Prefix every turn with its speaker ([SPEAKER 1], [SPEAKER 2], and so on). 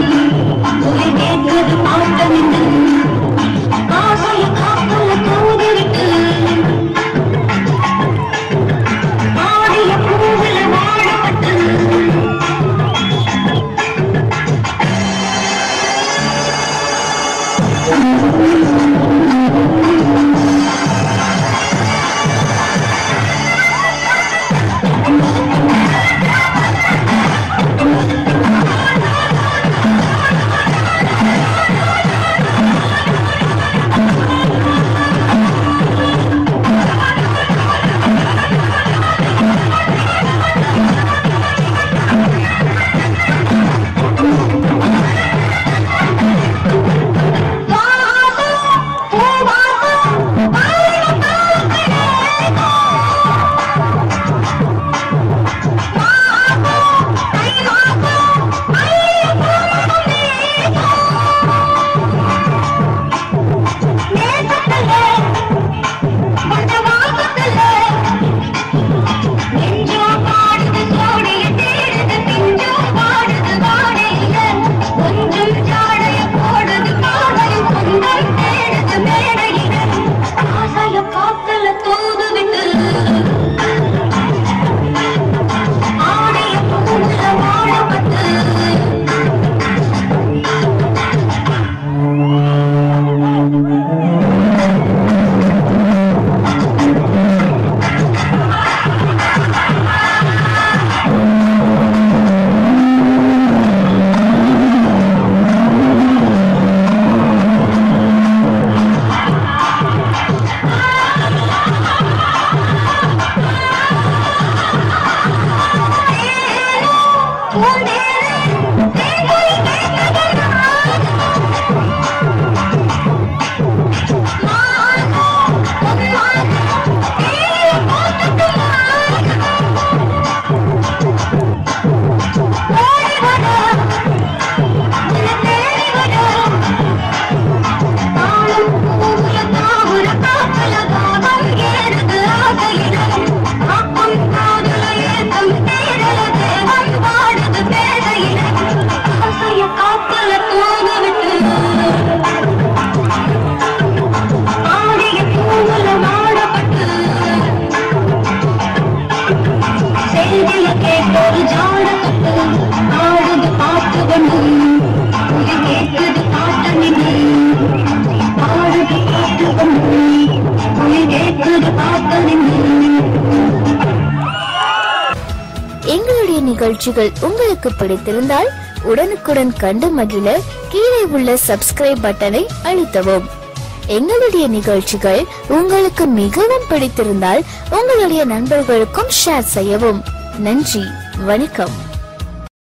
[SPEAKER 1] ஒலி கேட்குது பாட்டமிட்டு ஆசைய காக்கல தூதிவிட்டு ஆடிய பூவில வாழப்பட்டு கொஞ்சம் சாடைய போடுது காதல் சொந்தம் தேடுது மேடையில ஆசைய காத்தல தூது விட்டு ஆடைய பூவுல வாழப்பட்டு காத்தல தூது விட்டு ஆடிய பூவுல வாழப்பட்டு செய்திய கேட்டொரு ஜாடப்பட்டு ஆடுது பாட்டு கொண்டு இது கேட்குது பாட்டமிட்டு ஆடுது பாட்டு கொண்டு இது கேட்குது பாட்டமிட்டு
[SPEAKER 2] எங்களுடைய நிகழ்ச்சிகள் உங்களுக்கு பிடித்திருந்தால் உடனுக்குடன் கண்டு மகிழ கீழே உள்ள சப்ஸ்கிரைப் பட்டனை அழுத்தவும் எங்களுடைய நிகழ்ச்சிகள் உங்களுக்கு மிகவும் பிடித்திருந்தால் உங்களுடைய நண்பர்களுக்கும் ஷேர் செய்யவும் நன்றி வணக்கம்